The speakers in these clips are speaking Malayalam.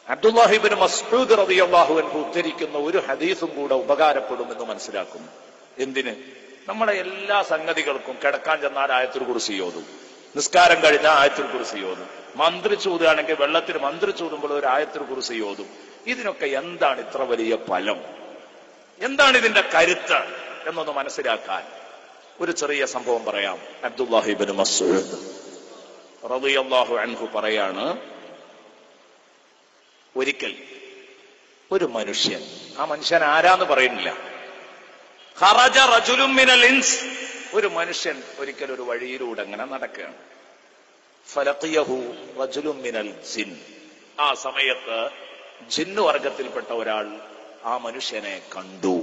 അബ്ദുല്ലാഹിബിന് മസ്ഊദ് റളിയല്ലാഹു അൻഹു ഉദ്ധരിക്കുന്ന ഒരു ഹദീസും കൂടെ ഉപകാരപ്പെടുമെന്ന് മനസ്സിലാക്കുന്നു എന്തിന് നമ്മളെ എല്ലാ സംഗതികൾക്കും കിടക്കാൻ ചെന്നാൽ ആയത്തിൽ കുറിച്ച് യോതും നിസ്കാരം കഴിഞ്ഞാൽ ആയത്തിൽ കുറിച്ച് യോതും മന്ത്രി ചൂതുകയാണെങ്കിൽ വെള്ളത്തിൽ മന്ത്രി ചൂതുമ്പോൾ ഒരു ആയത്തിൽ കുറിച്ച് യോതും ഇതിനൊക്കെ എന്താണ് ഇത്ര വലിയ ഫലം എന്താണ് ഇതിന്റെ കരുത്ത് എന്നൊന്ന് മനസ്സിലാക്കാൻ ഒരു ചെറിയ സംഭവം പറയാം അബ്ദുല്ലാഹിബിന് മസൂദ് റളിയല്ലാഹു അൻഹു പറയാണ് ഒരിക്കൽ ഒരു മനുഷ്യൻ ആ മനുഷ്യൻ ആരാന്ന് പറയുന്നില്ല ഖറജ റജുലും മിനൽ ഇൻസ് ഒരു മനുഷ്യൻ ഒരിക്കൽ ഒരു വഴിയിലൂടെ അങ്ങനെ നടക്കുകയാണ് ഫലഖിയഹു റജുലും മിനൽ ജിൻ ആ സമയത്ത് ജിന്നു വർഗത്തിൽപ്പെട്ട ഒരാൾ ആ മനുഷ്യനെ കണ്ടു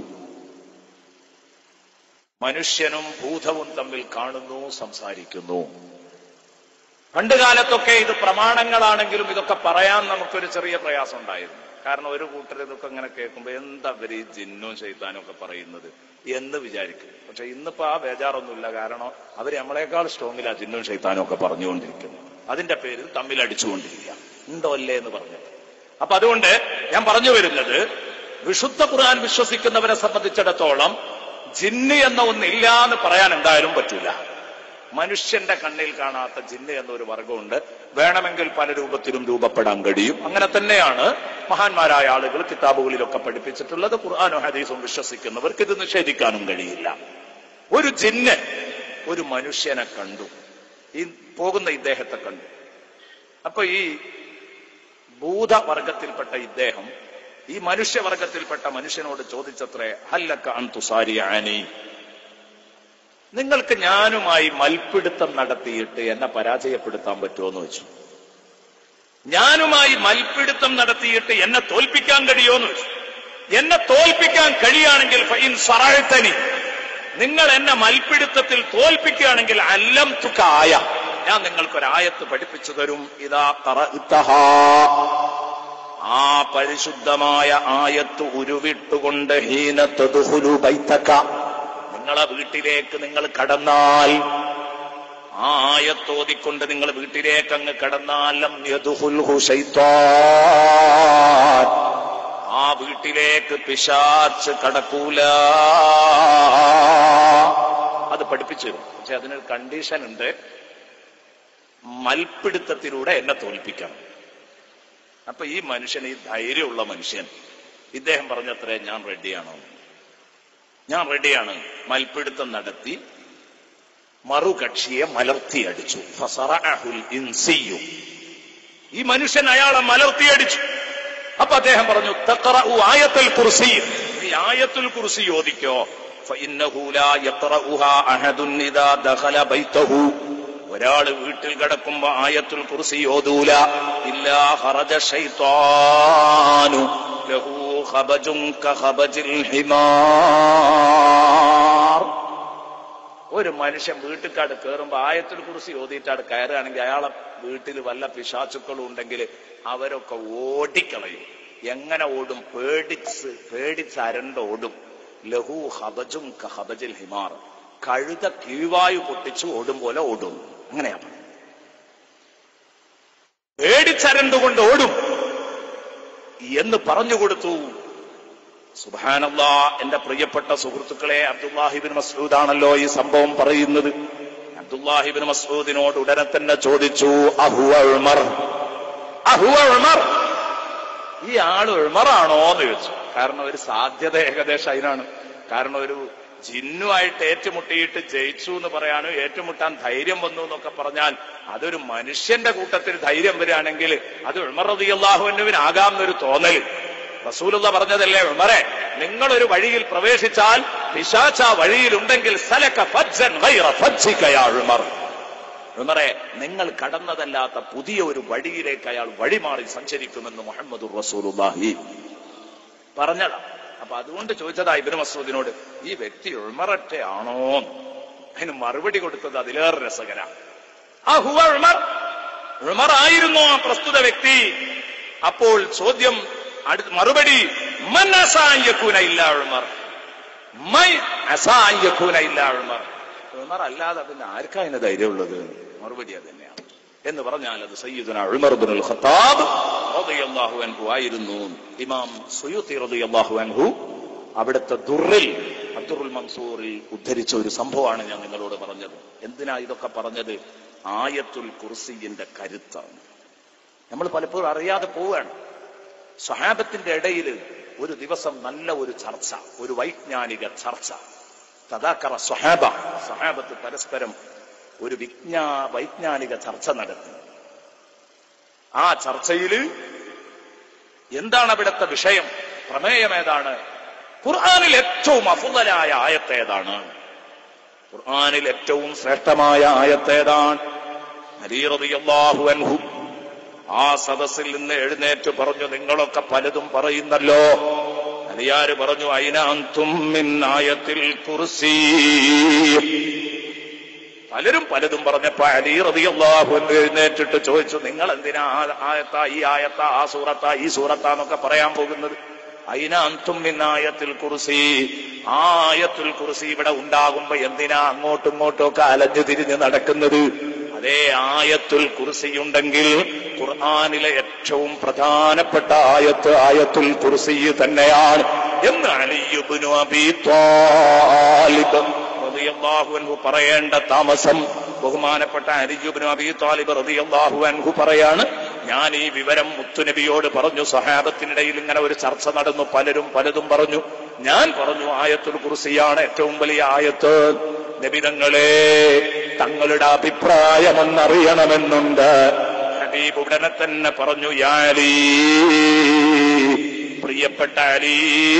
മനുഷ്യനും ഭൂതവും തമ്മിൽ കാണുന്നു സംസാരിക്കുന്നു പണ്ട് കാലത്തൊക്കെ ഇത് പ്രമാണങ്ങളാണെങ്കിലും ഇതൊക്കെ പറയാൻ നമുക്കൊരു ചെറിയ പ്രയാസം ഉണ്ടായിരുന്നു കാരണം ഒരു കൂട്ടർ ഇതൊക്കെ ഇങ്ങനെ കേൾക്കുമ്പോൾ എന്താ ഇവര് ഈ ജിന്നും ചെയ്താനും ഒക്കെ പറയുന്നത് എന്ന് വിചാരിക്കും പക്ഷെ ഇന്നിപ്പോ ആ ബേജാറൊന്നുമില്ല കാരണം അവർ നമ്മളെക്കാൾ സ്ട്രോങ്ങിലാ ജിന്നും ചെയ്താനും ഒക്കെ പറഞ്ഞുകൊണ്ടിരിക്കുന്നു അതിന്റെ പേരിൽ തമ്മിൽ അടിച്ചുകൊണ്ടിരിക്കുക ഉണ്ടോ അല്ലേ എന്ന് പറഞ്ഞത് അപ്പൊ അതുകൊണ്ട് ഞാൻ പറഞ്ഞു വരുന്നത് വിശുദ്ധ ഖുർആൻ വിശ്വസിക്കുന്നവരെ സംബന്ധിച്ചിടത്തോളം ജിന്ന് എന്ന ഒന്നില്ല എന്ന് പറയാൻ എന്തായാലും പറ്റൂല മനുഷ്യന്റെ കണ്ണിൽ കാണാത്ത ജിന്ന് എന്നൊരു വർഗമുണ്ട് വേണമെങ്കിൽ പല രൂപത്തിലും രൂപപ്പെടാൻ കഴിയും അങ്ങനെ തന്നെയാണ് മഹാന്മാരായ ആളുകൾ കിതാബുകളിലൊക്കെ പഠിപ്പിച്ചിട്ടുള്ളത് ഖുർആാനും ഹദീസും വിശ്വസിക്കുന്നവർക്ക് ഇത് നിഷേധിക്കാനും കഴിയില്ല ഒരു ജിന്ന് ഒരു മനുഷ്യനെ കണ്ടു ഈ പോകുന്ന ഇദ്ദേഹത്തെ കണ്ടു അപ്പൊ ഈ ഭൂതവർഗത്തിൽപ്പെട്ട ഇദ്ദേഹം ഈ മനുഷ്യവർഗത്തിൽപ്പെട്ട മനുഷ്യനോട് ചോദിച്ചത്രേ ഹല്ലക്ക അൻതുസാരിയാനി നിങ്ങൾക്ക് ഞാനുമായി മൽപ്പിടുത്തം നടത്തിയിട്ട് എന്നെ പരാജയപ്പെടുത്താൻ പറ്റുമോ എന്ന് വെച്ചു ഞാനുമായി മൽപ്പിടുത്തം നടത്തിയിട്ട് എന്നെ തോൽപ്പിക്കാൻ കഴിയുമോ എന്ന് വെച്ചു എന്നെ തോൽപ്പിക്കാൻ കഴിയുകയാണെങ്കിൽ ഫൈൻ സറാഴ്ത്തനി നിങ്ങൾ എന്നെ മൽപ്പിടുത്തത്തിൽ തോൽപ്പിക്കുകയാണെങ്കിൽ അല്ലം തുക്കായ ഞാൻ നിങ്ങൾക്കൊരായത്ത് പഠിപ്പിച്ചു തരും ഇതാ ഖറഅ്തഹാ. ആ പരിശുദ്ധമായ ആയത്ത് ഉരുവിട്ടുകൊണ്ട് ഹീനത്തതുഹുലു ബൈത്തക്ക നിങ്ങളെ വീട്ടിലേക്ക് നിങ്ങൾ കടന്നാൽ ആ ആയത്തോതിക്കൊണ്ട് നിങ്ങൾ വീട്ടിലേക്ക് അങ്ങ് കടന്നാലും യദുഹുൽഹു ശൈത്താൻ ആ വീട്ടിലേക്ക് പിശാച്ച് കടക്കൂല അത് പഠിപ്പിച്ചു തരും പക്ഷെ അതിനൊരു കണ്ടീഷൻ ഉണ്ട് മൽപ്പിടുത്തത്തിലൂടെ എന്നെ തോൽപ്പിക്കണം അപ്പൊ ഈ മനുഷ്യൻ ഈ ധൈര്യമുള്ള മനുഷ്യൻ ഇദ്ദേഹം പറഞ്ഞത്രേ ഞാൻ റെഡിയാണോ ഞാൻ റെഡിയാണ് മൽപ്പിടുത്തം നടത്തി മറുകക്ഷിയെ മലർത്തിയടിച്ചു ഫസറഅഹുൽ ഇൻസിയു ഈ മനുഷ്യൻ അയാളെ മലർത്തിയടിച്ചു അപ്പൊ അദ്ദേഹം പറഞ്ഞു തഖറഉ ആയത്തുൽ കുർസി ഈ ആയത്തുൽ കുർസി ഓദിക്കോ ഫഇന്നഹു ലാ യഖറഉഹാ അഹദുൻ ഇദാ ദഖല ബൈതഹു ഒരാള് വീട്ടിൽ കിടക്കുമ്പോ ആയത്തുൽ കുർസി ഓതൂല ഇല്ലാ ഖറജ ശൈത്താനു ലഹു ഖബജുൻ കഖബജിൽ ഹിമാർ ഒരു മനുഷ്യൻ വീട്ടിൽക്കാട് കയറുമ്പോ ആയത്തിൽ കുറിച്ച് ഓതിയിട്ടാണ് കയറുകയാണെങ്കിൽ അയാളെ വീട്ടിൽ വല്ല പിശാചുക്കളും ഉണ്ടെങ്കിൽ അവരൊക്കെ ഓടിക്കളയും എങ്ങനെ ഓടും പേടിച്ച് പേടിച്ച് അരണ്ട് ഓടും ലഹു ഹബജും ഹബജിൽ ഹിമാർ കഴുത കീഴ്വായു പൊട്ടിച്ച് ഓടും പോലെ ഓടും അങ്ങനെയാണ് പേടിച്ചരണ്ടുകൊണ്ട് ഓടും എന്ന് പറഞ്ഞു കൊടുത്തു സുബാനല്ലാ എന്റെ പ്രിയപ്പെട്ട സുഹൃത്തുക്കളെ അബ്ദുല്ലാഹിബിൻ മസൂദ് ആണല്ലോ ഈ സംഭവം പറയുന്നത് അബ്ദുല്ലാഹിബിൻ മസൂദിനോട് ഉടനെ തന്നെ ചോദിച്ചു അഹുവ ഉമർ അഹുവ ഉമർ ഈ ആള് ഉമറാണോ എന്ന് ചോദിച്ചു കാരണം ഒരു സാധ്യത ഏകദേശം അതിനാണ് കാരണം ഒരു ജിന്നുമായിട്ട് ഏറ്റുമുട്ടിയിട്ട് ജയിച്ചു എന്ന് പറയാനോ ഏറ്റുമുട്ടാൻ ധൈര്യം വന്നു എന്നൊക്കെ പറഞ്ഞാൽ അതൊരു മനുഷ്യന്റെ കൂട്ടത്തിൽ ധൈര്യം വരികയാണെങ്കിൽ അത് ഉമർ റതിയല്ലാഹുവിനാകാം എന്നൊരു തോന്നല് റസൂലുള്ള പറഞ്ഞതല്ലേ ഉമറെ നിങ്ങൾ ഒരു വഴിയിൽ പ്രവേശിച്ചാൽ പിശാച്ച ആ വഴിയിലുണ്ടെങ്കിൽ സലക ഫജ്ജൻ ഗൈറ ഫജ്ജിക യാ ഉമർ ഉമറെ നിങ്ങൾ കടന്നതല്ലാത്ത പുതിയ ഒരു വഴിയിലേക്ക് അയാൾ വഴിമാറി സഞ്ചരിക്കുമെന്ന് മുഹമ്മദ് റസൂലുള്ളാഹി പറഞ്ഞതാ അപ്പൊ അതുകൊണ്ട് ചോദിച്ചതാ ഇബിന് മസൂദിനോട് ഈ വ്യക്തി ഉമററ്റെ ആണോ അതിന് മറുപടി കൊടുത്തത് അതിലേറെ രസകര ആ ഹുവ ഉമർ ഉമർ ആയിരുന്നു ആ പ്രസ്തുത വ്യക്തി അപ്പോൾ ചോദ്യം അടുത്ത മറുപടി മൻ അസായ്യക്കൂന ഇല്ല ഉമർ മൈ അസായ്യക്കൂന ഇല്ല ഉമർ ഉമർ അല്ലാതെ പിന്നെ ആർക്കാ അതിന് ധൈര്യമുള്ളത് മറുപടി അത് തന്നെയാണ് എന്ന് പറഞ്ഞാൽ അത് സയ്യിദുന ഉമർ ബിനുൽ ഖത്താബ് റളിയല്ലാഹു അൻഹു ആയിരുന്നു ഇമാം സുയൂത്തി റളിയല്ലാഹു അൻഹു അവിടുത്തെ ദുറിൽ അബ്ദുറുൽ മൻസൂറിൽ ഉദ്ധരിച്ച ഒരു സംഭവമാണ് ഞാൻ നിങ്ങളോട് പറഞ്ഞത് എന്തിനാ ഇതൊക്കെ പറഞ്ഞത് ആയത്തുൽ കുർസിന്റെ കരുത്താണ് നമ്മൾ പലപ്പോഴും അറിയാതെ പോവുകയാണ് സഹാബത്തിന്റെ ഇടയിൽ ഒരു ദിവസം നല്ല ഒരു ചർച്ച ഒരു വൈജ്ഞാനിക ചർച്ച തഥാക്കറ സ്വഹാബ സഹാബത്ത് പരസ്പരം ഒരു വിജ്ഞാ വൈജ്ഞാനിക ചർച്ച നടത്തി ആ ചർച്ചയിൽ എന്താണ് അവിടുത്തെ വിഷയം പ്രമേയം ഏതാണ് ഖുർആാനിൽ ഏറ്റവും അഫുതലായ ആയത്തേതാണ് ഖുർആാനിൽ ഏറ്റവും ശ്രേഷ്ഠമായ ആയത്തേതാണ് അലീറതിയല്ലാഹു അൻഹു ആ സദസ്സിൽ നിന്ന് എഴുന്നേറ്റ് പറഞ്ഞു നിങ്ങളൊക്കെ പലതും പറയുന്നല്ലോ അലിയാര് പറഞ്ഞു അയിനാന്തും മിൻ ആയത്തിൽ കുർസി പലരും പലതും പറഞ്ഞപ്പോ അലി റതിയല്ലാഹു എന്ന് എഴുന്നേറ്റിട്ട് ചോദിച്ചു നിങ്ങൾ എന്തിനാ ആ ആയത്ത ഈ ആയത്ത ആ സൂറത്ത ഈ സൂറത്ത എന്നൊക്കെ പറയാൻ പോകുന്നത് അയിനാന്തും മിന്നായത്തിൽ കുറിസി ആ ആയത്തുൽ കുറിസി ഇവിടെ ഉണ്ടാകുമ്പോ എന്തിനാ അങ്ങോട്ടും ഇങ്ങോട്ടും ഒക്കെ അലഞ്ഞു തിരിഞ്ഞ് നടക്കുന്നത് അതേ ആയത്തുൽ കുറിസിയുണ്ടെങ്കിൽ ഖുർആാനിലെ ഏറ്റവും പ്രധാനപ്പെട്ട ആയത്ത് ആയത്തുൽ കുറിസി തന്നെയാണ് എന്ന് അലിയുബിനു അബി ത്വാലിബ് റളിയല്ലാഹു അൻഹു പറയേണ്ട താമസം ബഹുമാനപ്പെട്ട അരിജുബിന് അബി താലിബ് റളിയല്ലാഹു അൻഹു പറയാണ് ഞാൻ ഈ വിവരം മുത്തുനബിയോട് പറഞ്ഞു സഹാബത്തിനിടയിൽ ഇങ്ങനെ ഒരു ചർച്ച നടന്നു പലരും പലതും പറഞ്ഞു ഞാൻ പറഞ്ഞു ആയത്തുൽ കുർസിയാണ് ഏറ്റവും വലിയ ആയത്ത് നബിതങ്ങളെ തങ്ങളുടെ അഭിപ്രായമെന്നറിയണമെന്നുണ്ട് ഹബീബ് ഉടനെ തന്നെ പറഞ്ഞു യാലീ പ്രിയപ്പെട്ട അലി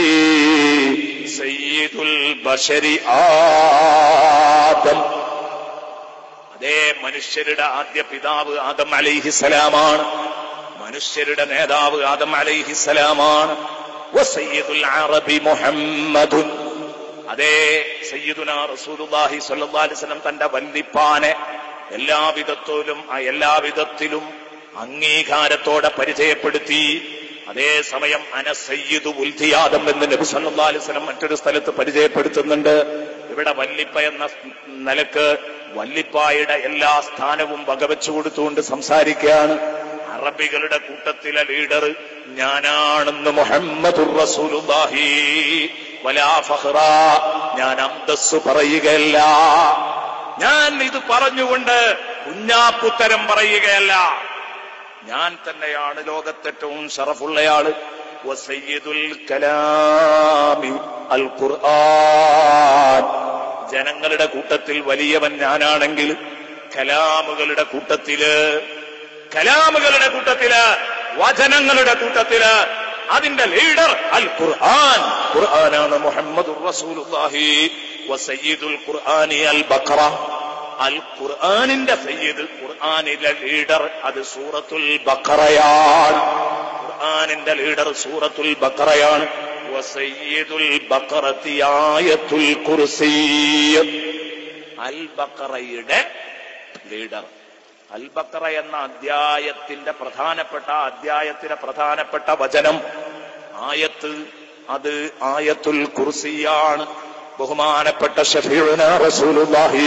സയ്യിദുൽ ബഷരി ആദം അതേ മനുഷ്യരുടെ ആദ്യ പിതാവ് ആദം അലൈഹിസലാമാണ് മനുഷ്യരുടെ നേതാവ് ആദം അലൈഹിസലാമാണ് വസയ്യിദുൽ അറബി മുഹമ്മദുൻ അതേ സയ്യിദുന റസൂലുള്ളാഹി സ്വല്ലല്ലാഹി അലൈഹി വസല്ലം തന്റെ വല്ലിപ്പാനെ എല്ലാവിധത്തിലും ആ എല്ലാവിധത്തിലും അംഗീകാരത്തോടെ പരിചയപ്പെടുത്തി അതേസമയം അന സയ്യിദു ഉൽധിയാദം എന്ന് നബി സല്ലല്ലാഹു അലൈഹി വസല്ലം മറ്റൊരു സ്ഥലത്ത് പരിചയപ്പെടുത്തുന്നുണ്ട് ഇവിടെ വല്ലിപ്പ എന്ന നിലക്ക് വല്ലിപ്പായുടെ എല്ലാ സ്ഥാനവും വകവെച്ചു കൊടുത്തുകൊണ്ട് സംസാരിക്കുകയാണ് അറബികളുടെ കൂട്ടത്തിലെ ലീഡർ ഞാനാണെന്ന് മുഹമ്മദുർ റസൂലുള്ളാഹി വലാ ഫഖ്റ ഞാൻ അന്തസ് പറയുകയല്ല ഞാൻ ഇത് പറഞ്ഞുകൊണ്ട് കുഞ്ഞാപ്പുത്തരം പറയുകയല്ല ഞാൻ തന്നെയാണ് ലോകത്തേറ്റവും ഷറഫുള്ളയാള് വസയ്യിദുൽ കലാമി അൽ ഖുർആൻ ജനങ്ങളുടെ കൂട്ടത്തിൽ വലിയവൻ ഞാനാണെങ്കിൽ കലാമുകളുടെ കൂട്ടത്തില് കലാമുകളുടെ കൂട്ടത്തില് വചനങ്ങളുടെ കൂട്ടത്തില് അതിന്റെ ലീഡർ അൽ ഖുർആൻ ഖുർആനാണ് മുഹമ്മദ് റസൂലുള്ളാഹി വസയ്യിദുൽ ഖുർആനി അൽ ബഖറ അൽ ഖുർആനിന്റെ സയ്യിദ് ഖുർആനിലെ ലീഡർ അത് സൂറത്തുൽ ബഖറയാണ് ഖുർആനിന്റെ ലീഡർ സൂറത്തുൽ ബഖറയാണ് വസയ്യിദുൽ ബഖറത്തി ആയത്തുൽ കുർസി അൽ ബഖറയുടെ ലീഡർ അൽ ബഖറ എന്ന അധ്യായത്തിന്റെ പ്രധാനപ്പെട്ട അധ്യായത്തിന്റെ പ്രധാനപ്പെട്ട വചനം ആയത്ത് അത് ആയത്തുൽ കുർസിയാണ് ബഹുമാനപ്പെട്ട ഷഫീഉന റസൂലുള്ളാഹി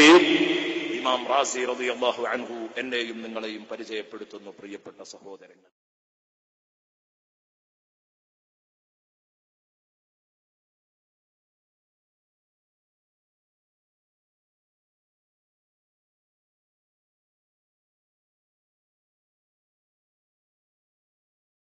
ഇമാം റാസി റളിയല്ലാഹു അൻഹു എന്നെയും നിങ്ങളെയും പരിചയപ്പെടുത്തുന്നു പ്രിയപ്പെട്ട സഹോദരങ്ങൾ